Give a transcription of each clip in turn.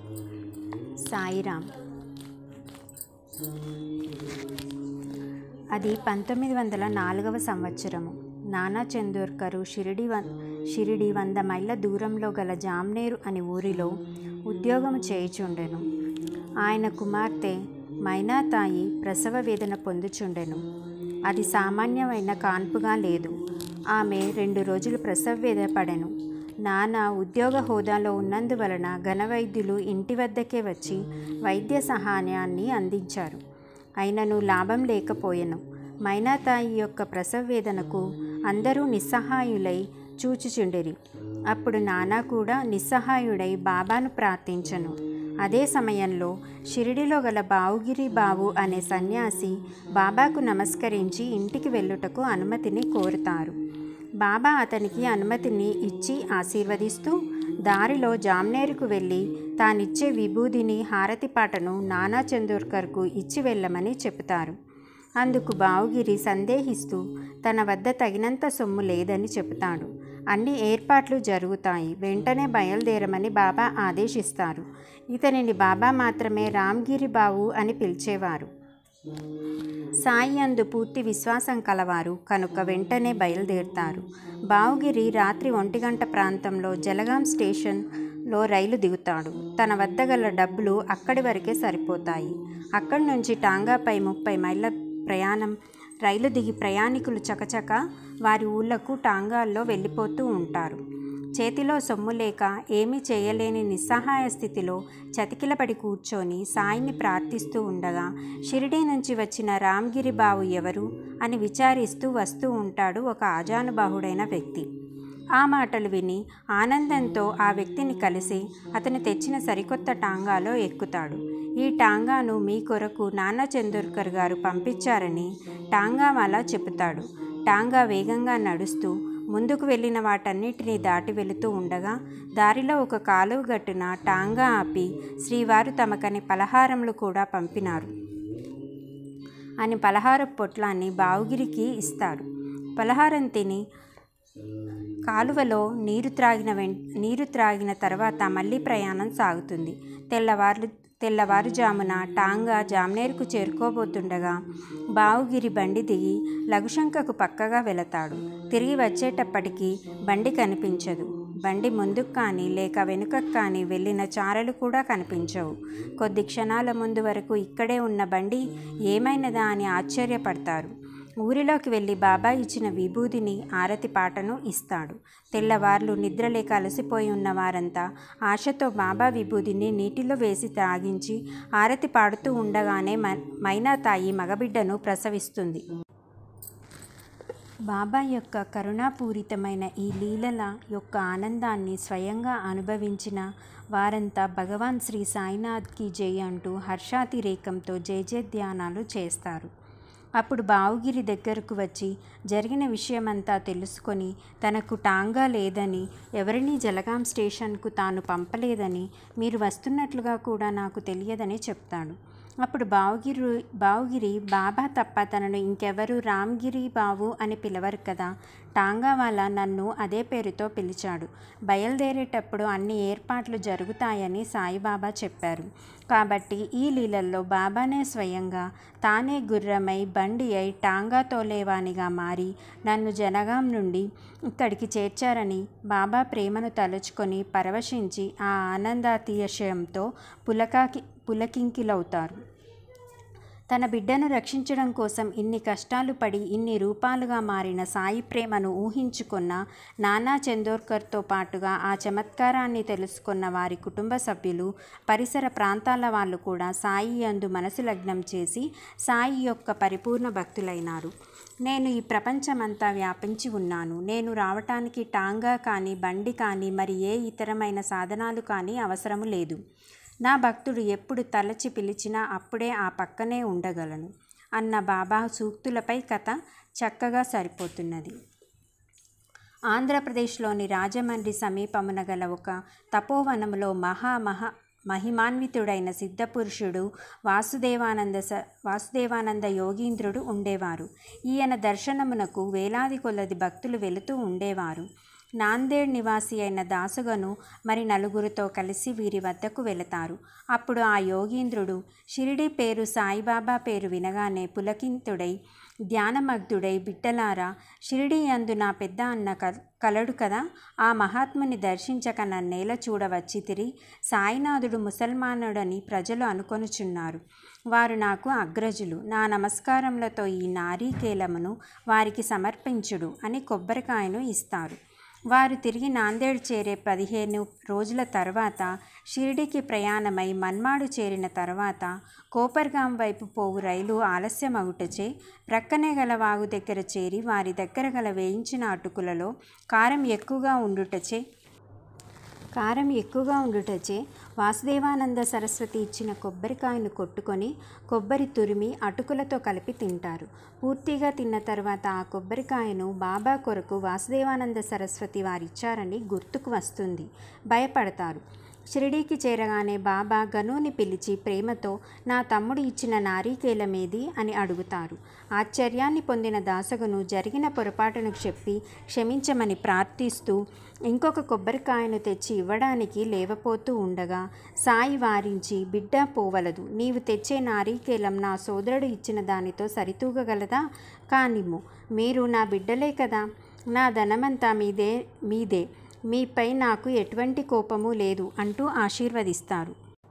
సాయిరామ్ అది పంతొమ్మిది వందల నాలుగవ సంవత్సరము నానా చందోర్కరు షిరిడి వ షిరిడి వంద మైళ్ళ దూరంలో గల జామ్నేరు అనే ఊరిలో ఉద్యోగము చేయుచుండెను ఆయన కుమార్తె మైనాతాయి ప్రసవ వేదన పొందుచుండెను అది సామాన్యమైన కాన్పుగా లేదు ఆమె రెండు రోజులు ప్రసవ వేదన పడెను నాన్న ఉద్యోగ హోదాలో ఉన్నందువలన ఘనవైద్యులు ఇంటి వద్దకే వచ్చి వైద్య సహాయాన్ని అందించారు అయినను లాభం లేకపోయెను మైనాతాయి యొక్క ప్రసవ వేదనకు అందరూ నిస్సహాయులై చూచుచుండిరి అప్పుడు నానా కూడా నిస్సహాయుడై బాబాను ప్రార్థించను అదే సమయంలో షిరిడిలో గల బావుగిరి బావు అనే సన్యాసి బాబాకు నమస్కరించి ఇంటికి వెళ్ళుటకు అనుమతిని కోరుతారు బాబా అతనికి అనుమతిని ఇచ్చి ఆశీర్వదిస్తూ దారిలో జామ్నేరుకు వెళ్ళి తానిచ్చే విభూదిని హారతి పాటను నానా చందోర్కర్కు ఇచ్చి వెళ్ళమని చెబుతారు అందుకు బావుగిరి సందేహిస్తూ తన వద్ద తగినంత సొమ్ము లేదని చెబుతాడు అన్ని ఏర్పాట్లు జరుగుతాయి వెంటనే బయలుదేరమని బాబా ఆదేశిస్తారు ఇతనిని బాబా మాత్రమే రామ్గిరి బావు అని పిలిచేవారు సాయి అందు పూర్తి విశ్వాసం కలవారు కనుక వెంటనే బయలుదేరుతారు బావుగిరి రాత్రి ఒంటి గంట ప్రాంతంలో జలగాం స్టేషన్లో రైలు దిగుతాడు తన వద్ద గల డబ్బులు అక్కడి వరకే సరిపోతాయి అక్కడి నుంచి టాంగాపై ముప్పై మైళ్ళ ప్రయాణం రైలు దిగి ప్రయాణికులు చకచక వారి ఊళ్ళకు టాంగాల్లో వెళ్ళిపోతూ ఉంటారు చేతిలో సొమ్ము లేక ఏమీ చేయలేని నిస్సహాయ స్థితిలో చతికిలపడి కూర్చొని సాయిని ప్రార్థిస్తూ ఉండగా షిరిడీ నుంచి వచ్చిన రామ్గిరి బావు ఎవరు అని విచారిస్తూ వస్తూ ఉంటాడు ఒక ఆజానుబాహుడైన వ్యక్తి ఆ మాటలు విని ఆనందంతో ఆ వ్యక్తిని కలిసి అతను తెచ్చిన సరికొత్త టాంగాలో ఎక్కుతాడు ఈ టాంగాను మీ కొరకు నానా చందోర్కర్ గారు పంపించారని టాంగావాలా చెబుతాడు టాంగా వేగంగా నడుస్తూ ముందుకు వెళ్ళిన వాటన్నిటినీ దాటి వెళుతూ ఉండగా దారిలో ఒక కాలువ గట్టున టాంగా ఆపి శ్రీవారు తమకని పలహారములు కూడా పంపినారు అని పలహారపు పొట్లాన్ని బావుగిరికి ఇస్తాడు పలహారం తిని కాలువలో నీరు త్రాగిన వెం నీరు త్రాగిన తర్వాత మళ్ళీ ప్రయాణం సాగుతుంది తెల్లవారు తెల్లవారుజామున టాంగా జామ్నేరుకు చేరుకోబోతుండగా బావుగిరి బండి దిగి లఘుశంకకు పక్కగా వెళతాడు తిరిగి వచ్చేటప్పటికి బండి కనిపించదు బండి ముందుకు కానీ లేక వెనుకకు కానీ వెళ్ళిన చారలు కూడా కనిపించవు కొద్ది క్షణాల ముందు వరకు ఇక్కడే ఉన్న బండి ఏమైనదా అని ఆశ్చర్యపడతారు ఊరిలోకి వెళ్ళి బాబా ఇచ్చిన విభూదిని ఆరతి పాటను ఇస్తాడు తెల్లవార్లు నిద్రలేక అలసిపోయి ఉన్న వారంతా ఆశతో బాబా విభూదిని నీటిలో వేసి త్రాగించి ఆరతి పాడుతూ ఉండగానే మ మైనాతాయి మగబిడ్డను ప్రసవిస్తుంది బాబా యొక్క కరుణాపూరితమైన ఈ లీలల యొక్క ఆనందాన్ని స్వయంగా అనుభవించిన వారంతా భగవాన్ శ్రీ సాయినాథ్కి జై అంటూ హర్షాతిరేకంతో జయ జయ ధ్యానాలు చేస్తారు అప్పుడు బావుగిరి దగ్గరకు వచ్చి జరిగిన విషయమంతా తెలుసుకొని తనకు టాంగా లేదని ఎవరినీ జలగాం స్టేషన్కు తాను పంపలేదని మీరు వస్తున్నట్లుగా కూడా నాకు తెలియదని చెప్తాడు అప్పుడు బావుగిరి బావుగిరి బాబా తప్ప తనను ఇంకెవరు రామ్గిరి బావు అని పిలవరు కదా టాంగా వాళ్ళ నన్ను అదే పేరుతో పిలిచాడు బయలుదేరేటప్పుడు అన్ని ఏర్పాట్లు జరుగుతాయని సాయిబాబా చెప్పారు కాబట్టి ఈ లీలల్లో బాబానే స్వయంగా తానే గుర్రమై బండి అయి టాంగా తోలేవానిగా మారి నన్ను జనగాం నుండి ఇక్కడికి చేర్చారని బాబా ప్రేమను తలుచుకొని పరవశించి ఆ ఆనందాతిశయంతో పులకాకి పులకింకిలవుతారు తన బిడ్డను రక్షించడం కోసం ఇన్ని కష్టాలు పడి ఇన్ని రూపాలుగా మారిన సాయి ప్రేమను ఊహించుకున్న నానా చందోర్కర్తో పాటుగా ఆ చమత్కారాన్ని తెలుసుకున్న వారి కుటుంబ సభ్యులు పరిసర ప్రాంతాల వాళ్ళు కూడా సాయి అందు మనసు లగ్నం చేసి సాయి యొక్క పరిపూర్ణ భక్తులైనారు నేను ఈ ప్రపంచమంతా వ్యాపించి ఉన్నాను నేను రావటానికి టాంగా కానీ బండి కానీ మరి ఏ ఇతరమైన సాధనాలు కానీ అవసరము లేదు నా భక్తుడు ఎప్పుడు తలచి పిలిచినా అప్పుడే ఆ పక్కనే ఉండగలను అన్న బాబా సూక్తులపై కథ చక్కగా సరిపోతున్నది ఆంధ్రప్రదేశ్లోని రాజమండ్రి సమీపమున గల ఒక తపోవనములో మహా మహా మహిమాన్వితుడైన సిద్ధపురుషుడు వాసుదేవానంద స వాసుదేవానంద యోగీంద్రుడు ఉండేవారు ఈయన దర్శనమునకు వేలాది కొలది భక్తులు వెళుతూ ఉండేవారు నాందేడ్ నివాసి అయిన దాసుగను మరి నలుగురితో కలిసి వీరి వద్దకు వెళతారు అప్పుడు ఆ యోగీంద్రుడు షిరిడి పేరు సాయిబాబా పేరు వినగానే పులకింతుడై ధ్యానమగ్ధుడై బిడ్డలారా షిరిడి యందు నా పెద్ద అన్న క కలడు కదా ఆ మహాత్ముని దర్శించక నన్నేల చూడవచ్చి తిరి సాయినాథుడు ముసల్మానుడని ప్రజలు అనుకొనుచున్నారు వారు నాకు అగ్రజులు నా నమస్కారములతో ఈ నారీకేలమును వారికి సమర్పించుడు అని కొబ్బరికాయను ఇస్తారు వారు తిరిగి నాందేడ్ చేరే పదిహేను రోజుల తర్వాత షిరిడికి ప్రయాణమై మన్మాడు చేరిన తర్వాత కోపర్గాం వైపు పోవు రైలు ఆలస్యమగుటచే ప్రక్కనే గల వాగు దగ్గర చేరి వారి దగ్గర గల వేయించిన అటుకులలో కారం ఎక్కువగా ఉండుటచే కారం ఎక్కువగా ఉండుటచే వాసుదేవానంద సరస్వతి ఇచ్చిన కొబ్బరికాయను కొట్టుకొని కొబ్బరి తురిమి అటుకులతో కలిపి తింటారు పూర్తిగా తిన్న తర్వాత ఆ కొబ్బరికాయను బాబా కొరకు వాసుదేవానంద సరస్వతి వారిచ్చారని గుర్తుకు వస్తుంది భయపడతారు షిరిడీకి చేరగానే బాబా గనుని పిలిచి ప్రేమతో నా తమ్ముడు ఇచ్చిన నారీకేలమేది అని అడుగుతారు ఆశ్చర్యాన్ని పొందిన దాసగను జరిగిన పొరపాటును చెప్పి క్షమించమని ప్రార్థిస్తూ ఇంకొక కొబ్బరికాయను తెచ్చి ఇవ్వడానికి లేవపోతూ ఉండగా సాయి వారించి బిడ్డ పోవలదు నీవు తెచ్చే నారీకేలం నా సోదరుడు ఇచ్చిన దానితో సరితూగగలదా కానిమ్ము మీరు నా బిడ్డలే కదా నా ధనమంతా మీదే మీదే మీపై నాకు ఎటువంటి కోపము లేదు అంటూ ఆశీర్వదిస్తారు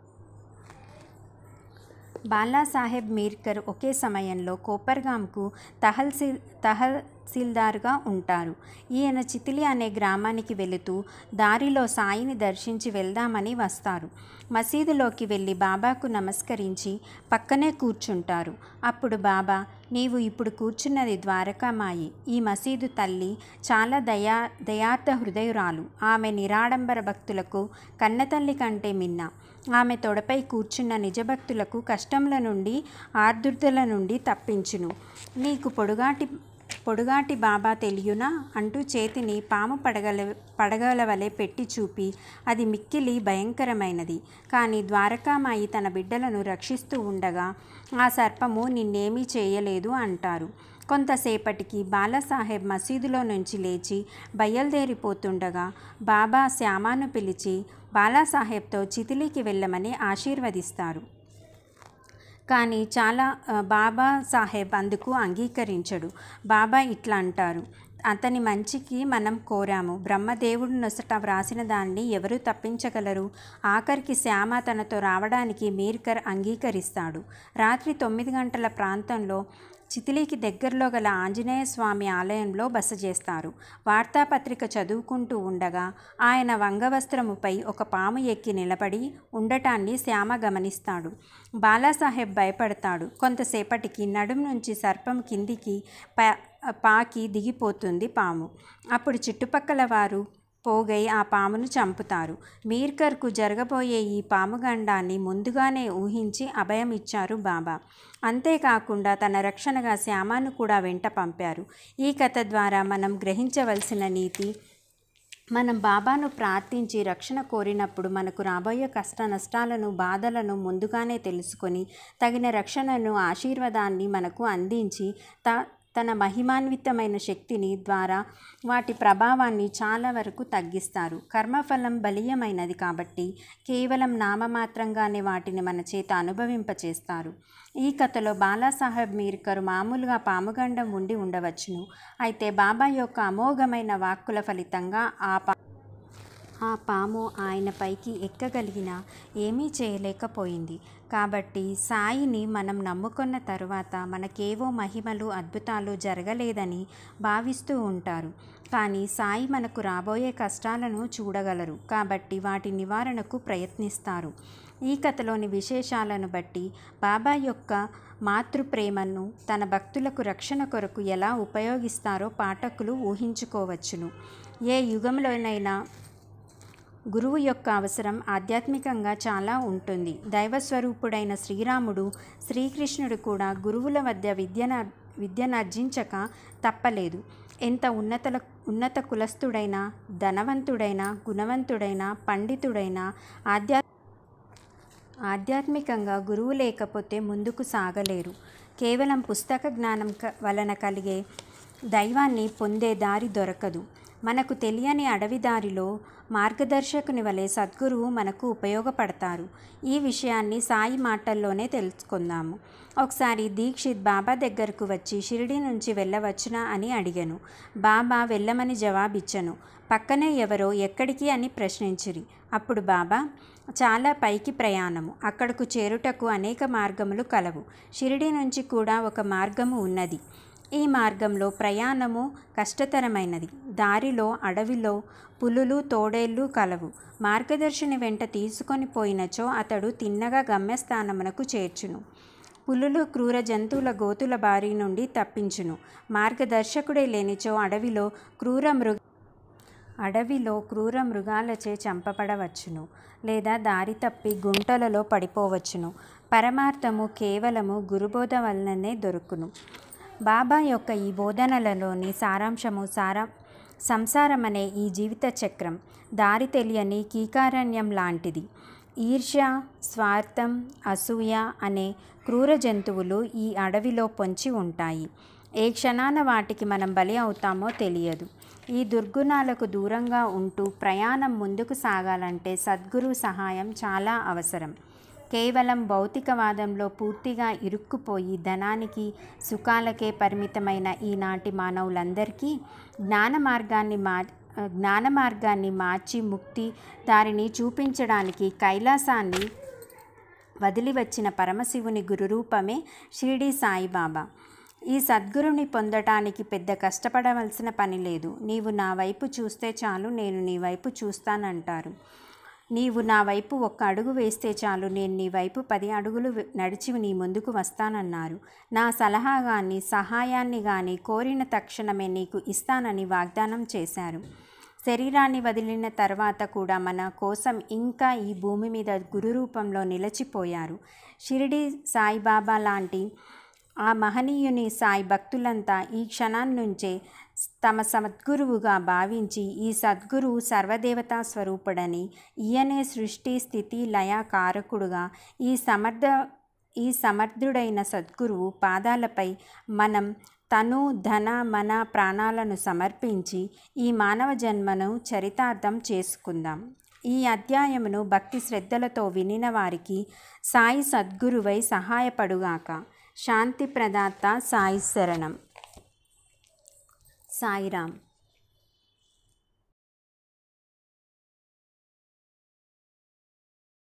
బాలాసాహెబ్ మీర్కర్ ఒకే సమయంలో కోపర్గాంకు తహల్సీల్ తహసీల్దార్గా ఉంటారు ఈయన చితిలి అనే గ్రామానికి వెళుతూ దారిలో సాయిని దర్శించి వెళ్దామని వస్తారు మసీదులోకి వెళ్ళి బాబాకు నమస్కరించి పక్కనే కూర్చుంటారు అప్పుడు బాబా నీవు ఇప్పుడు కూర్చున్నది ద్వారకామాయి ఈ మసీదు తల్లి చాలా దయా దయార్థ హృదయురాలు ఆమె నిరాడంబర భక్తులకు కన్నతల్లి కంటే మిన్న ఆమె తొడపై కూర్చున్న నిజభక్తులకు కష్టముల నుండి ఆర్దుర్దల నుండి తప్పించును నీకు పొడుగాటి పొడుగాటి బాబా తెలియునా అంటూ చేతిని పాము పడగల పడగల వలె పెట్టి చూపి అది మిక్కిలి భయంకరమైనది కానీ ద్వారకామాయి తన బిడ్డలను రక్షిస్తూ ఉండగా ఆ సర్పము నిన్నేమీ చేయలేదు అంటారు కొంతసేపటికి బాలాసాహెబ్ మసీదులో నుంచి లేచి బయలుదేరిపోతుండగా బాబా శ్యామాను పిలిచి బాలాసాహెబ్తో చితిలికి వెళ్ళమని ఆశీర్వదిస్తారు కానీ చాలా ఆ, బాబా సాహెబ్ అందుకు అంగీకరించడు బాబా ఇట్లా అంటారు అతని మంచికి మనం కోరాము బ్రహ్మదేవుడు నొసట వ్రాసిన దాన్ని ఎవరు తప్పించగలరు ఆఖరికి శ్యామ తనతో రావడానికి మీర్కర్ అంగీకరిస్తాడు రాత్రి తొమ్మిది గంటల ప్రాంతంలో చితిలీకి దగ్గరలో గల ఆంజనేయ స్వామి ఆలయంలో బస చేస్తారు వార్తాపత్రిక చదువుకుంటూ ఉండగా ఆయన వంగవస్త్రముపై ఒక పాము ఎక్కి నిలబడి ఉండటాన్ని శ్యామ గమనిస్తాడు బాలాసాహెబ్ భయపడతాడు కొంతసేపటికి నడుం నుంచి సర్పం కిందికి పా పాకి దిగిపోతుంది పాము అప్పుడు చుట్టుపక్కల వారు పోగై ఆ పామును చంపుతారు మీర్కర్కు జరగబోయే ఈ పాము గండాన్ని ముందుగానే ఊహించి అభయం ఇచ్చారు బాబా అంతేకాకుండా తన రక్షణగా శ్యామాను కూడా వెంట పంపారు ఈ కథ ద్వారా మనం గ్రహించవలసిన నీతి మనం బాబాను ప్రార్థించి రక్షణ కోరినప్పుడు మనకు రాబోయే కష్ట నష్టాలను బాధలను ముందుగానే తెలుసుకొని తగిన రక్షణను ఆశీర్వాదాన్ని మనకు అందించి త తన మహిమాన్వితమైన శక్తిని ద్వారా వాటి ప్రభావాన్ని చాలా వరకు తగ్గిస్తారు కర్మఫలం బలీయమైనది కాబట్టి కేవలం నామమాత్రంగానే వాటిని మన చేత అనుభవింపచేస్తారు ఈ కథలో బాలాసాహెబ్ మీర్కర్ మామూలుగా పాముగండం ఉండి ఉండవచ్చును అయితే బాబా యొక్క అమోఘమైన వాక్కుల ఫలితంగా ఆ పా ఆ పాము ఆయన పైకి ఎక్కగలిగిన ఏమీ చేయలేకపోయింది కాబట్టి సాయిని మనం నమ్ముకున్న తరువాత మనకేవో మహిమలు అద్భుతాలు జరగలేదని భావిస్తూ ఉంటారు కానీ సాయి మనకు రాబోయే కష్టాలను చూడగలరు కాబట్టి వాటి నివారణకు ప్రయత్నిస్తారు ఈ కథలోని విశేషాలను బట్టి బాబా యొక్క మాతృప్రేమను తన భక్తులకు రక్షణ కొరకు ఎలా ఉపయోగిస్తారో పాఠకులు ఊహించుకోవచ్చును ఏ యుగంలోనైనా గురువు యొక్క అవసరం ఆధ్యాత్మికంగా చాలా ఉంటుంది దైవస్వరూపుడైన శ్రీరాముడు శ్రీకృష్ణుడు కూడా గురువుల వద్ద విద్యన విద్యనర్జించక తప్పలేదు ఎంత ఉన్నతల ఉన్నత కులస్థుడైన ధనవంతుడైన గుణవంతుడైన పండితుడైన ఆధ్యా ఆధ్యాత్మికంగా గురువు లేకపోతే ముందుకు సాగలేరు కేవలం పుస్తక జ్ఞానం క- వలన కలిగే దైవాన్ని పొందే దారి దొరకదు మనకు తెలియని అడవి దారిలో మార్గదర్శకుని వలె సద్గురువు మనకు ఉపయోగపడతారు ఈ విషయాన్ని సాయి మాటల్లోనే తెలుసుకుందాము ఒకసారి దీక్షిత్ బాబా దగ్గరకు వచ్చి షిరిడి నుంచి వెళ్ళవచ్చునా అని అడిగాను బాబా వెళ్ళమని జవాబిచ్చను పక్కనే ఎవరో ఎక్కడికి అని ప్రశ్నించిరి అప్పుడు బాబా చాలా పైకి ప్రయాణము అక్కడకు చేరుటకు అనేక మార్గములు కలవు షిరిడి నుంచి కూడా ఒక మార్గము ఉన్నది ఈ మార్గంలో ప్రయాణము కష్టతరమైనది దారిలో అడవిలో పులులు తోడేళ్ళు కలవు మార్గదర్శిని వెంట తీసుకొని పోయినచో అతడు తిన్నగా గమ్యస్థానమునకు చేర్చును పులులు క్రూర జంతువుల గోతుల బారి నుండి తప్పించును మార్గదర్శకుడే లేనిచో అడవిలో క్రూర మృగ అడవిలో క్రూర మృగాలచే చంపబడవచ్చును లేదా దారి తప్పి గుంటలలో పడిపోవచ్చును పరమార్థము కేవలము గురుబోధ వలననే దొరుకును బాబా యొక్క ఈ బోధనలలోని సారాంశము సారా సంసారం అనే ఈ జీవిత చక్రం దారి తెలియని కీకారణ్యం లాంటిది ఈర్ష్య స్వార్థం అసూయ అనే క్రూర జంతువులు ఈ అడవిలో పొంచి ఉంటాయి ఏ క్షణాన వాటికి మనం బలి అవుతామో తెలియదు ఈ దుర్గుణాలకు దూరంగా ఉంటూ ప్రయాణం ముందుకు సాగాలంటే సద్గురు సహాయం చాలా అవసరం కేవలం భౌతికవాదంలో పూర్తిగా ఇరుక్కుపోయి ధనానికి సుఖాలకే పరిమితమైన ఈనాటి మానవులందరికీ జ్ఞాన మార్గాన్ని మా జ్ఞాన మార్గాన్ని మార్చి ముక్తి దారిని చూపించడానికి కైలాసాన్ని వదిలి వచ్చిన పరమశివుని గురురూపమే షిరిడి సాయిబాబా ఈ సద్గురుని పొందటానికి పెద్ద కష్టపడవలసిన పని లేదు నీవు నా వైపు చూస్తే చాలు నేను నీ వైపు చూస్తానంటారు నీవు నా వైపు ఒక్క అడుగు వేస్తే చాలు నేను నీ వైపు పది అడుగులు వె- నడిచి నీ ముందుకు వస్తానన్నారు నా సలహా కానీ సహాయాన్ని కానీ కోరిన తక్షణమే నీకు ఇస్తానని వాగ్దానం చేశారు శరీరాన్ని వదిలిన తర్వాత కూడా మన కోసం ఇంకా ఈ భూమి మీద గురు రూపంలో నిలిచిపోయారు షిరిడి సాయిబాబా లాంటి ఆ మహనీయుని సాయి భక్తులంతా ఈ క్షణాన్నుంచే తమ సద్గురువుగా భావించి ఈ సద్గురు సర్వదేవతా స్వరూపుడని ఈయనే సృష్టి స్థితి లయ కారకుడుగా ఈ సమర్థ ఈ సమర్థుడైన సద్గురువు పాదాలపై మనం తను ధన మన ప్రాణాలను సమర్పించి ఈ మానవ జన్మను చరితార్థం చేసుకుందాం ఈ అధ్యాయమును భక్తి శ్రద్ధలతో వినిన వారికి సాయి సద్గురువై సహాయపడుగాక శాంతి ప్రదాత సాయి శరణం సాయిరామ్